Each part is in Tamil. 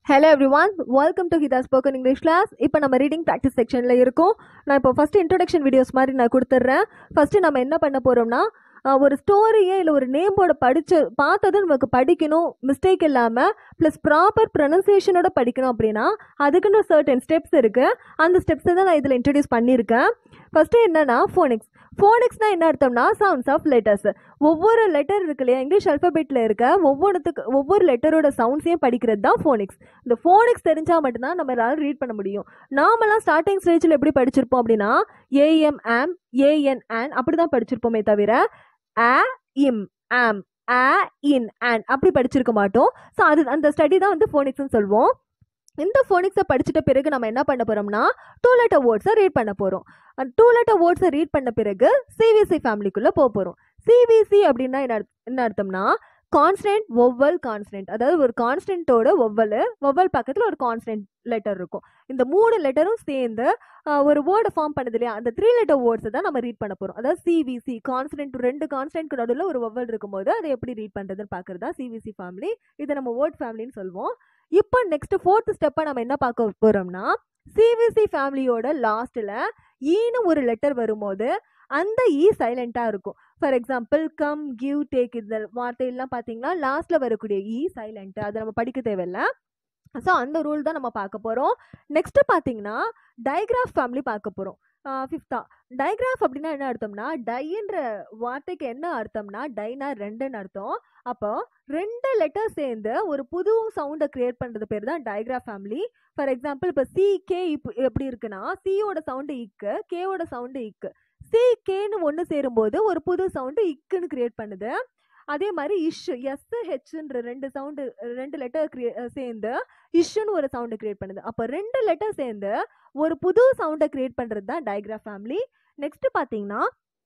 hello everyone welcome to Hitha spoken English class இப்போ நம்ம ரீடிங் ப்ராக்டிஸ் செக்ஷனில் இருக்கோம் நான் இப்போ ஃபஸ்ட்டு இன்ட்ரொடக்ஷன் வீடியோஸ் மாதிரி நான் கொடுத்துட்றேன் ஃபஸ்ட்டு நம்ம என்ன பண்ண போகிறோம்னா ஒரு ஸ்டோரியை இல்லை ஒரு நேமோட படித்த பார்த்ததும் நமக்கு படிக்கணும் மிஸ்டேக் இல்லாமல் ப்ளஸ் ப்ராப்பர் ப்ரொனன்சியேஷனோட படிக்கணும் அப்படின்னா அதுக்குன்னு சர்டன் ஸ்டெப்ஸ் இருக்குது அந்த ஸ்டெப்ஸை தான் நான் இதில் இன்ட்ரடியூஸ் பண்ணியிருக்கேன் ஃபஸ்ட்டு என்னன்னா ஃபோனிக்ஸ் ஃபோனிக்ஸ்னால் என்ன அர்த்தம்னா சவுண்ட்ஸ் ஆஃப் லெட்டர்ஸ் ஒவ்வொரு லெட்டர் இருக்கு இல்லையா இங்கிலீஷ் அல்ஃபபெட்டில் இருக்க ஒவ்வொன்றுத்துக்கு ஒவ்வொரு லெட்டரோட சவுண்ட்ஸையும் படிக்கிறது தான் ஃபோனிக்ஸ் இந்த ஃபோனிக்ஸ் தெரிஞ்சால் மட்டும்தான் நம்ம ரீட் பண்ண முடியும் நாமெல்லாம் ஸ்டார்டிங் ஸ்டேஜில் எப்படி படிச்சிருப்போம் அப்படின்னா ஏஎம் ஆம் ஏஎன் ஆன் அப்படி தான் படிச்சிருப்போமே தவிர ஆ இம் ஆம் ஆ இன் ஆன் அப்படி படிச்சிருக்க மாட்டோம் ஸோ அது அந்த ஸ்டடி தான் வந்து ஃபோனிக்ஸ்னு சொல்லுவோம் இந்த ஃபோனிக்ஸை படிச்சிட்ட பிறகு நம்ம என்ன பண்ண போகிறோம்னா டூ லெட்டர் வேர்ட்ஸை ரீட் பண்ண போகிறோம் அந்த டூ லெட்டர் வேர்ட்ஸை ரீட் பண்ண பிறகு சிவிசி ஃபேமிலிக்குள்ளே போக போகிறோம் சிவிசி அப்படின்னா என்ன அர்த்- என்ன அர்த்தம்னா கான்ஸ்டன்ட் ஒவ்வல் கான்ஸ்டன்ட் அதாவது ஒரு கான்ஸ்டன்ட்டோட ஒவ்வல் ஒவ்வல் பக்கத்தில் ஒரு கான்ஸ்டன்ட் லெட்டர் இருக்கும் இந்த மூணு லெட்டரும் சேர்ந்து ஆஹ், ஒரு வேர்டை ஃபார்ம் பண்ணுது இல்லையா அந்த த்ரீ லெட்டர் வேர்ட்ஸை தான் நம்ம ரீட் பண்ண போகிறோம் அதாவது சிவிசி கான்ஸ்டன்ட் ரெண்டு கான்ஸ்டன்ட்க்கு நடுவில் ஒரு ஒவ்வல் இருக்கும்போது அதை எப்படி ரீட் பண்ணுறதுன்னு பார்க்குறது தான் சிவிசி ஃபேமிலி இதை நம்ம வேர்ட் ஃபேமிலின்னு சொல்லுவோம் இப்போ நெக்ஸ்ட் ஃபோர்த் ஸ்டெப்பை நம்ம என்ன பார்க்க போகிறோம்னா சிவிசி ஃபேமிலியோட லாஸ்ட்டில் ஈன்னு ஒரு லெட்டர் வரும்போது அந்த ஈ சைலண்ட்டாக இருக்கும் for example come give take இந்த வார்த்தையெல்லாம் பார்த்தீங்கன்னா லாஸ்ட்டில் வரக்கூடிய ஈ சைலண்ட் அதை நம்ம படிக்க தேவையில்ல ஸோ அந்த ரூல் தான் நம்ம பார்க்க போகிறோம் நெக்ஸ்ட் பார்த்தீங்கன்னா டைகிராஃப் ஃபேமிலி பார்க்க போகிறோம் ஃபிஃப்த்தா டைகிராஃப் அப்படின்னா என்ன அர்த்தம்னா டைன்ற வார்த்தைக்கு என்ன அர்த்தம்னா டைனா ரெண்டுன்னு அர்த்தம் அப்போ ரெண்டு லெட்டர் சேர்ந்து ஒரு புது சவுண்டை கிரியேட் பண்ணுறது பேர் தான் டைகிராஃப் ஃபேமிலி ஃபார் எக்ஸாம்பிள் இப்போ சி கே இப்போ எப்படி இருக்குன்னா சியோட சவுண்டு இக்கு கேவோட சவுண்டு இக்கு சி கேன்னு ஒன்று சேரும்போது ஒரு புது சவுண்டு இக்குன்னு கிரியேட் பண்ணுது அதே மாதிரி இஷ் எஸ் ஹெச்ன்ற ரெண்டு சவுண்டு ரெண்டு லெட்டர் கிரியே சேர்ந்து இஷ்ஷுன்னு ஒரு சவுண்டு கிரியேட் பண்ணுது அப்போ ரெண்டு லெட்டர் சேர்ந்து ஒரு புது சவுண்டை கிரியேட் பண்ணுறது தான் டயக்ராஃப் ஃபேமிலி நெக்ஸ்ட் பார்த்தீங்கன்னா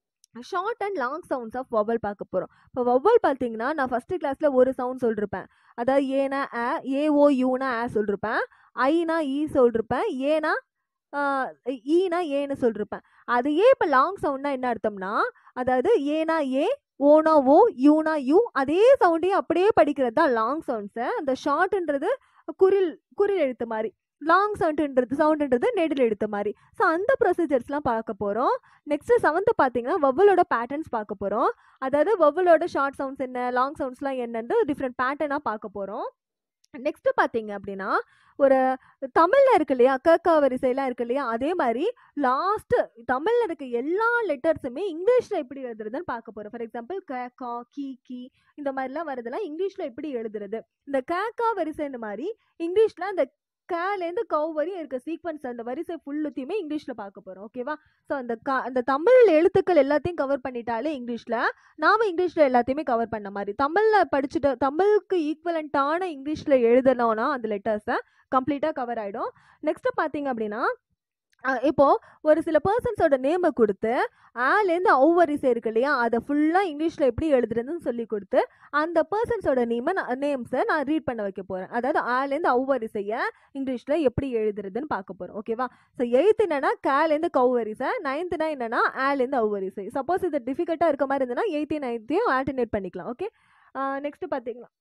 short and long sounds of vowel பார்க்க போகிறோம் இப்போ வவல் பார்த்தீங்கன்னா நான் ஃபஸ்ட்டு கிளாஸில் ஒரு சவுண்ட் சொல்லிருப்பேன் அதாவது ஏனா ஆ ஏஓ யூனா ஆ சொல்லிருப்பேன் ஐனா ஈ சொல்லிருப்பேன் ஏனா ஆஹ், ஈனா ஏன்னு சொல்லிருப்பேன் அதையே இப்போ லாங் சவுண்ட்னா என்ன அர்த்தம்னா அதாவது ஏனா ஏ ஓனா ஓ யூனா யூ அதே சவுண்டையும் அப்படியே படிக்கிறது தான் லாங் சவுண்ட்ஸை அந்த ஷார்ட்ன்றது குரில் குரில் எழுத்து மாதிரி லாங் சவுண்டுன்றது சவுண்டுன்றது நெடில் எழுத்து மாதிரி ஸோ அந்த ப்ரொசீஜர்ஸ்லாம் பார்க்க போகிறோம் நெக்ஸ்ட் செவன்த்து பார்த்தீங்கன்னா வவ்வலோட பேட்டர்ன்ஸ் பார்க்க போகிறோம் அதாவது வவ்வலோட ஷார்ட் சவுண்ட்ஸ் என்ன லாங் சவுண்ட்ஸ்லாம் என்னன்னு டிஃப்ரெண்ட் பேட்டர்னாக பார்க்க போகிறோம் நெக்ஸ்ட் பார்த்தீங்க அப்படின்னா ஒரு தமிழில் இருக்கு இல்லையா கக்கா வரிசையெல்லாம் இருக்கு இல்லையா அதே மாதிரி லாஸ்ட் தமிழில் இருக்க எல்லா லெட்டர்ஸுமே இங்கிலீஷில் எப்படி எழுதுறதுன்னு பார்க்க போகிறோம் ஃபார் எக்ஸாம்பிள் க கா கி கி இந்த மாதிரிலாம் வருதெல்லாம் இங்கிலீஷில் எப்படி எழுதுறது இந்த க கா வரிசை இந்த மாதிரி இங்கிலீஷில் அந்த கேலேருந்து கவ் வரையும் இருக்க சீக்வன்ஸ் அந்த வரிசை ஃபுல்லுத்தையுமே இங்கிலீஷில் பார்க்க போகிறோம் ஓகேவா ஸோ அந்த க அந்த தமிழ் எழுத்துக்கள் எல்லாத்தையும் கவர் பண்ணிட்டாலே இங்கிலீஷில் நாம இங்கிலீஷில் எல்லாத்தையுமே கவர் பண்ண மாதிரி தமிழில் படிச்சுட்டு தமிழுக்கு ஈக்குவலண்ட்டான இங்கிலீஷில் எழுதணும்னா அந்த லெட்டர்ஸை கம்ப்ளீட்டாக கவர் ஆகிடும் நெக்ஸ்ட் பார்த்தீங்க அப்படின்னா அஹ் இப்போ ஒரு சில பர்சன்ஸோட நேமை கொடுத்து ஆலேருந்து ஒவ்வொரிசை இருக்கு இல்லையா அதை ஃபுல்லாக இங்கிலீஷில் எப்படி எழுதுறதுன்னு சொல்லி கொடுத்து அந்த பர்சன்ஸோட நேமை நேம்ஸை நான் ரீட் பண்ண வைக்க போகிறேன் அதாவது ஆலேருந்து ஒவ்வொரிசையை இங்கிலீஷில் எப்படி எழுதுறதுன்னு பார்க்க போகிறோம் ஓகேவா ஸோ எயித்து என்னன்னா கேலேருந்து கவ்வரிசை நைன்த்துனா என்னன்னா ஆலேருந்து ஒவ்வொரிசை சப்போஸ் இது டிஃபிகல்ட்டாக இருக்க மாதிரி இருந்ததுன்னா எயித்தையும் நைன்த்தையும் ஆல்டர்னேட் பண்ணிக்கலாம் ஓகே நெக்ஸ்ட் பார்த்தீங்கன்னா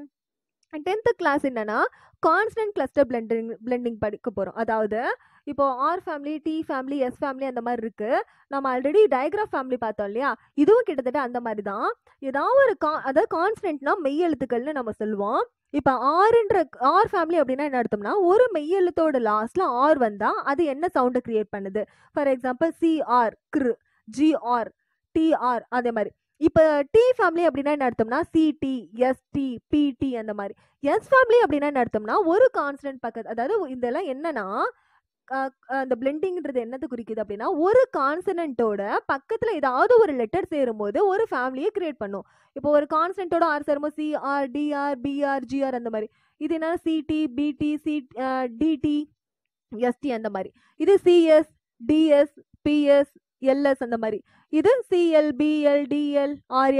டென்த்து கிளாஸ் என்னன்னா கான்ஸ்டன்ட் கிளஸ்டர் பிளெண்டிங் பிளெண்டிங் படிக்க போகிறோம் அதாவது இப்போ R family T family S family அந்த மாதிரி இருக்கு நம்ம ஆல்ரெடி டயக்ராஃப் ஃபேமிலி பார்த்தோம் இல்லையா இதுவும் கிட்டத்தட்ட அந்த மாதிரி தான் ஏதாவது ஒரு கா அதாவது கான்ஸ்டன்ட்னா மெய் எழுத்துக்கள்னு நம்ம சொல்லுவோம் இப்போ ஆறுன்ற ஆர் ஃபேமிலி அப்படின்னா என்ன அர்த்தம்னா ஒரு மெய் எழுத்தோட லாஸ்ட்ல ஆர் வந்தா அது என்ன சவுண்டை கிரியேட் பண்ணுது ஃபார் எக்ஸாம்பிள் சிஆர் கிரு ஜிஆர் டிஆர் அதே மாதிரி இப்போ டி ஃபேமிலி அப்படின்னா என்ன அர்த்தம்னா சிடி எஸ்டி பிடி அந்த மாதிரி எஸ் ஃபேமிலி அப்படின்னா என்ன அர்த்தம்னா ஒரு கான்ஸ்டன்ட் பக்கத்து அதாவது இதெல்லாம் என்னன்னா அஹ், அஹ், அந்த பிளெண்டிங்ன்றது என்னத்தை குறிக்குது அப்படின்னா ஒரு கான்சனன்ட்டோட பக்கத்தில் ஏதாவது ஒரு லெட்டர் சேரும்போது ஒரு ஃபேமிலியை கிரியேட் பண்ணும் இப்போ ஒரு கான்சனன்ட்டோட ஆர் சேரும்போது சிஆர் டிஆர் பிஆர் ஜிஆர் அந்த மாதிரி இது என்ன சிடி பிடி சி டிடி எஸ்டி அந்த மாதிரி இது சிஎஸ் டிஎஸ் பிஎஸ் எல்எஸ் அந்த மாதிரி இது சிஎல் பிஎல் டிஎல் ஆர்எல்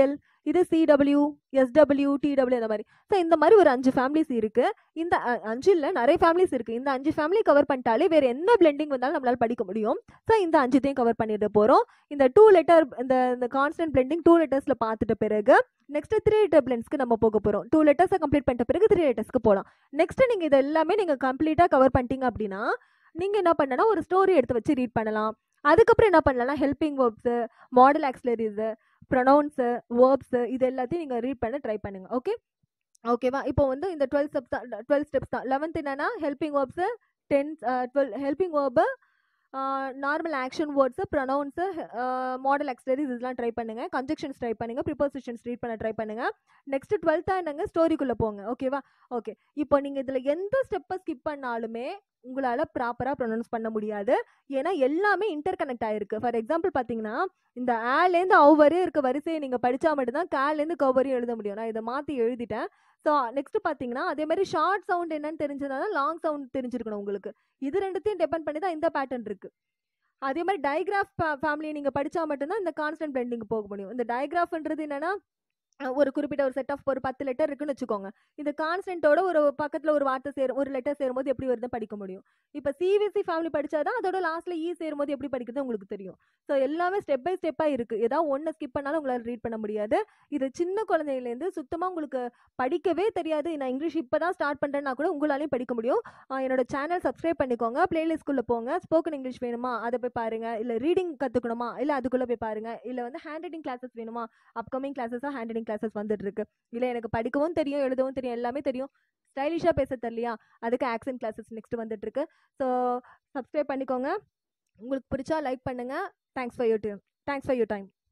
இது சிடபிள்யூ எஸ்டபிள்யூ டிடபிள்யூ அந்த மாதிரி ஸோ இந்த மாதிரி ஒரு அஞ்சு ஃபேமிலிஸ் இருக்கு இந்த அ- அஞ்சு இல்லை நிறைய ஃபேமிலிஸ் இருக்கு இந்த அஞ்சு ஃபேமிலி கவர் பண்ணிட்டாலே வேற என்ன பிளெண்டிங் வந்தாலும் நம்மளால படிக்க முடியும் ஸோ இந்த அஞ்சுத்தையும் கவர் பண்ணிட்டு போறோம் இந்த டூ லெட்டர் இந்த இந்த கான்ஸ்டன்ட் பிளெண்டிங் டூ லெட்டர்ஸ்ல பார்த்துட்ட பிறகு நெக்ஸ்ட் த்ரீ லெட்டர் பிளெண்ட்ஸ்க்கு நம்ம போக போறோம் டூ லெட்டர்ஸை கம்ப்ளீட் பண்ணிட்ட பிறகு த்ரீ லெட்டர்ஸ்க்கு போகலாம் நெக்ஸ்ட் நீங்க இது எல்லாமே நீங்க கம்ப்ளீட்டா கவர் பண்ணிட்டீங்க அப்படின்னா நீங்க என்ன பண்ணனா ஒரு ஸ்டோரி எடுத்து வச்சு ரீட் பண்ணலாம் அதுக்கப்புறம் என்ன பண்ணலாம்னா helping verbs modal auxiliaries pronouns verbs இது எல்லாத்தையும் நீங்கள் ரீட் பண்ண ட்ரை பண்ணுங்க ஓகே ஓகேவா இப்போ வந்து இந்த டுவெல் ஸ்டெப்ஸ் தான் டுவெல் ஸ்டெப்ஸ் தான் லெவன்த் என்னன்னா helping verbs tenth twelve helping verb normal action words pronouns modal auxiliaries இதெல்லாம் ட்ரை பண்ணுங்க கன்ஜெக்ஷன்ஸ் ட்ரை பண்ணுங்க ப்ரிப்போசிஷன்ஸ் ரீட் பண்ண ட்ரை பண்ணுங்க நெக்ஸ்ட் டுவெல்த்தா என்னங்க ஸ்டோரிக்குள்ளே போங்க ஓகேவா ஓகே இப்போ நீங்கள் இதில் எந்த ஸ்டெப்பை ஸ்கிப் பண்ணாலுமே உங்களால் ப்ராப்பராக ப்ரொனவுன்ஸ் பண்ண முடியாது ஏன்னா எல்லாமே இன்டர் கனெக்ட் ஆயிருக்கு ஃபார் எக்ஸாம்பிள் பார்த்தீங்கன்னா இந்த ஆலேருந்து அவ் வரையும் இருக்க வரிசையை நீங்கள் படித்தா மட்டும்தான் கேலேருந்து கவ் வரையும் எழுத முடியும் நான் இதை மாற்றி எழுதிட்டேன் ஸோ நெக்ஸ்ட் பார்த்தீங்கன்னா அதே மாதிரி ஷார்ட் சவுண்ட் என்னன்னு தெரிஞ்சதுனால லாங் சவுண்ட் தெரிஞ்சிருக்கணும் உங்களுக்கு இது ரெண்டுத்தையும் டிபெண்ட் பண்ணி தான் இந்த பேட்டர்ன் இருக்கு அதே மாதிரி டயக்ராஃப் ஃபேமிலியை நீங்கள் படித்தா மட்டும்தான் இந்த கான்ஸ்டன்ட் பெண்டிங் போக முடியும் இந்த டயக்ராஃப்ன்றது என்னன்னா அஹ் ஒரு குறிப்பிட்ட ஒரு செட் ஆஃப் ஒரு பத்து லெட்டர் இருக்குன்னு வச்சுக்கோங்க இந்த கான்ஸ்டன்ட்டோட ஒரு பக்கத்தில் ஒரு வார்த்தை சேரும் ஒரு லெட்டர் சேரும்போது எப்படி வருதுன்னு படிக்க முடியும் இப்போ சிபிஎஸ்சி ஃபேமிலி படிச்சாதான் அதோட லாஸ்ட்ல இ சேரும்போது எப்படி படிக்கிறது உங்களுக்கு தெரியும் ஸோ எல்லாமே ஸ்டெப் பை ஸ்டெப்பாக இருக்கு ஏதாவது ஒன்று ஸ்கிப் பண்ணாலும் உங்களால் ரீட் பண்ண முடியாது இது சின்ன குழந்தையிலேருந்து சுத்தமாக உங்களுக்கு படிக்கவே தெரியாது நான் இங்கிலீஷ் இப்போ தான் ஸ்டார்ட் பண்ணுறேன்னா கூட உங்களாலையும் படிக்க முடியும் ஆஹ் என்னோட சேனல் சப்ஸ்கிரைப் பண்ணிக்கோங்க பிளேலிஸ்ட்குள்ளே போங்க ஸ்போக்கன் இங்கிலீஷ் வேணுமா அதை போய் பாருங்க இல்லை ரீடிங் கற்றுக்கணுமா இல்லை அதுக்குள்ளே போய் பாருங்க இல்லை வந்து ஹேண்ட் ரைட்டிங் கிளாஸஸ் வேணுமா அப்கமிங் கிளாஸஸாக ஹேண்ட் ரைட்டிங் கிளாஸஸ் வந்துட்டு இருக்கு இல்லை எனக்கு படிக்கவும் தெரியும் எழுதவும் தெரியும் எல்லாமே தெரியும் ஸ்டைலிஷாக பேச தெரியலையா அதுக்கு ஆக்சன் கிளாஸஸ் நெக்ஸ்ட் வந்துட்டு இருக்கு ஸோ சப்ஸ்கிரைப் பண்ணிக்கோங்க உங்களுக்கு பிடிச்சா லைக் பண்ணுங்க thanks for you time thanks for you time